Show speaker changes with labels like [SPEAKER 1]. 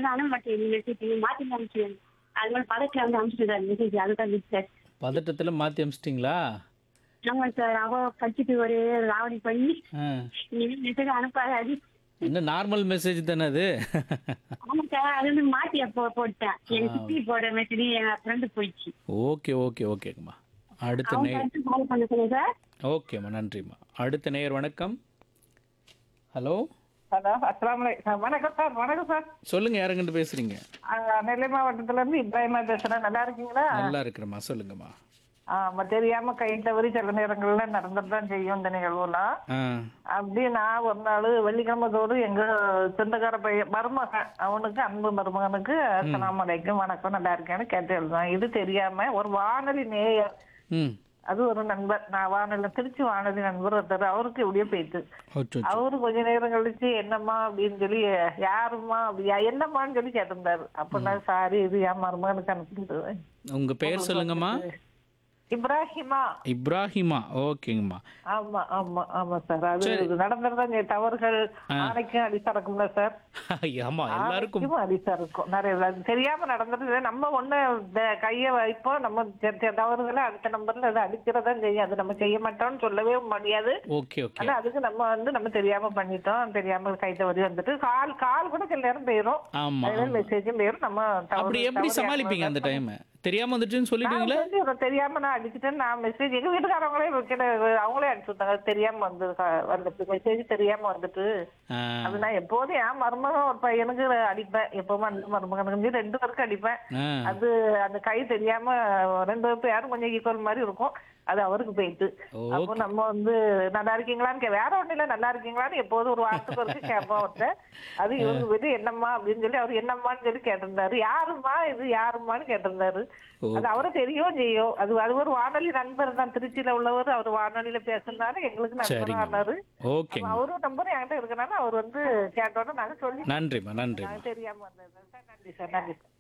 [SPEAKER 1] வந்து அனுப்ப மாட்டேன் மெசேஜ் நீங்க மாத்தி அனுப்பிச்சு அது மாதிரி பதத்துல வந்து அனுப்பிச்சுட்டாரு மெசேஜ் அதுதான் சார்
[SPEAKER 2] பதட்டத்தில் மாற்றி அமிச்சிட்டிங்களா
[SPEAKER 1] ஆமா சார் அவ படிச்சுட்டு ஒரு ராவடி பண்ணி
[SPEAKER 2] ஆ
[SPEAKER 1] நீங்க மெசேஜ் அனுப்பாது
[SPEAKER 2] என்ன நார்மல் மெசேஜ் தானே அது
[SPEAKER 1] ஆமா சார் அது வந்து மாத்தி அப்போ போட்டேன் என் சித்தி போட மெசேஜ் என் ஃப்ரெண்டு போயிடுச்சு
[SPEAKER 2] ஓகே ஓகே ஓகேங்கம்மா அடுத்த
[SPEAKER 1] அவங்க
[SPEAKER 2] நே
[SPEAKER 1] அடுத்து கால் பண்ண சொல்லுங்க சார்
[SPEAKER 2] ஓகேம்மா நன்றிம்மா அடுத்த நேயர் வணக்கம் ஹலோ
[SPEAKER 3] ஹலோ அஸ்லாம் வணக்கம் சார் வணக்கம் சார்
[SPEAKER 2] சொல்லுங்க யாருங்கிட்ட பேசுறீங்க
[SPEAKER 3] ஆ, நெல்லை மாவட்டத்துல இருந்து இப்ராஹிமா பேசுறேன் நல்லா இருக்கீங்களா
[SPEAKER 2] நல்லா இருக்கிறேம்மா சொல்லுங்கம்மா
[SPEAKER 3] ஆமா தெரியாம கை தவறி சில நேரங்கள்ல நடந்துட்டு தான் செய்யும் இந்த நிகழ்வுலாம்
[SPEAKER 2] ஆ
[SPEAKER 3] அப்படி நான் ஒரு நாள் வெள்ளிக்கிழமை தோறும் எங்க சொந்தக்கார பையன் மருமகன் அவனுக்கு அன்பு மருமகனுக்கு அஸ்லாம் வலைக்கும் வணக்கம் நல்லா இருக்கேன்னு கேட்டு எழுதுவான் இது தெரியாம ஒரு வானொலி நேயர்
[SPEAKER 2] ம்
[SPEAKER 3] அது ஒரு நண்பர் நான் வானொலி திருச்சி வானொலி நண்பர் ஒருத்தர் அவருக்கு இப்படியே போயிட்டு
[SPEAKER 2] அச்சோ
[SPEAKER 3] அவரு கொஞ்ச நேரம் கழிச்சு என்னம்மா அப்படின்னு சொல்லி யாரும்மா அப்படியா என்னம்மான்னு சொல்லி கேட்டிருந்தாரு அப்ப நான் சாரி இது என் மருமகனுக்கு அனுப்பிட்டு
[SPEAKER 2] உங்கள் பேர் சொல்லுங்கம்மா
[SPEAKER 3] இப்ராஹிமா
[SPEAKER 2] இப்ராஹிமா ஓகேங்கம்மா
[SPEAKER 3] ஆமா ஆமா ஆமா சார் அது இது நடந்ததுதான் இந்த தவறுகள் ஆணைக்கும் அடி சறக்கும்ல சார்
[SPEAKER 2] ஆமாம் எல்லாருக்கும்
[SPEAKER 3] ஆணைக்கும் அடி சறுக்கும் நிறைய அது தெரியாம நடந்தது நம்ம ஒண்ணு இந்த கைய வைப்போம் நம்ம தெ- தெ- தவறுகளை அடுத்த நம்பர்ல அது அடிக்கிறதான் செய்யும் அது நம்ம செய்ய மாட்டோம்னு சொல்லவே முடியாது
[SPEAKER 2] ஓகே ஓகே
[SPEAKER 3] ஆனா அதுக்கு நம்ம வந்து நம்ம தெரியாம பண்ணிட்டோம் தெரியாம கை தவறி வந்துட்டு கால் கால் கூட சில நேரம் போயிரும்
[SPEAKER 2] ஆமாம்
[SPEAKER 3] மெசேஜும் போயிரும் நம்ம தவறு-
[SPEAKER 2] அப்படி எப்படி
[SPEAKER 3] தவறு
[SPEAKER 2] சமாளிப்பீங்க அந்த டைம் தெரியாம வந்துட்டுன்னு சொல்லிடுவீங்களா
[SPEAKER 3] நான் வந்து தெரியாம நான் அடிச்சுட்டேன் நான் மெசேஜ் எங்க வீட்டுக்காரவங்களே வைக்கிற அவங்களே அடிச்சு விட்டாங்க தெரியாம வந்து வந்துட்டு மெசேஜ் தெரியாம வந்துட்டு
[SPEAKER 2] ஆ,
[SPEAKER 3] அது நான் எப்போதும் என் மருமகன் ஒரு பையனுக்கு அடிப்பேன் எப்பவுமே அந்த மருமகனுக்கு ரெண்டு பேருக்கு அடிப்பேன்
[SPEAKER 2] ஆ,
[SPEAKER 3] அது அந்த கை தெரியாம ரெண்டு பேரும் யாரும் கொஞ்சம் ஈக்குவல் மாதிரி இருக்கும் அது அவருக்கு போயிட்டு அப்போ நம்ம வந்து நல்லா இருக்கீங்களான்னு கே- வேற ஒண்ணு இல்ல நல்லா இருக்கீங்களான்னு எப்போதும் ஒரு வாரத்துக்கு வரைக்கும் கேட்போம் அவர்கிட்ட அது இவருக்கு போயிட்டு என்னம்மா அப்படின்னு சொல்லி அவர் என்னம்மான்னு சொல்லி கேட்டிருந்தாரு யாரும்மா இது யாரும்மான்னு கேட்டிருந்தாரு அது அவரை தெரியும் செய்யும் அது அது ஒரு வானொலி நண்பர் தான் திருச்சியில உள்ளவர் அவர் வானொலியில பேசுனாரு எங்களுக்கு நண்பர்
[SPEAKER 2] சரிங்கம்மா
[SPEAKER 3] ஆனாரு
[SPEAKER 2] ஓகேங்க
[SPEAKER 3] அவரும் நம்பர் என்கிட்ட இருக்கனால அவர் வந்து கேட்டோன்னு நாங்க சொல்லி
[SPEAKER 2] நன்றிம்மா நன்றிம்மா
[SPEAKER 3] தெரியாம வந்தது சார் நன்றி சார் நன்றி சார்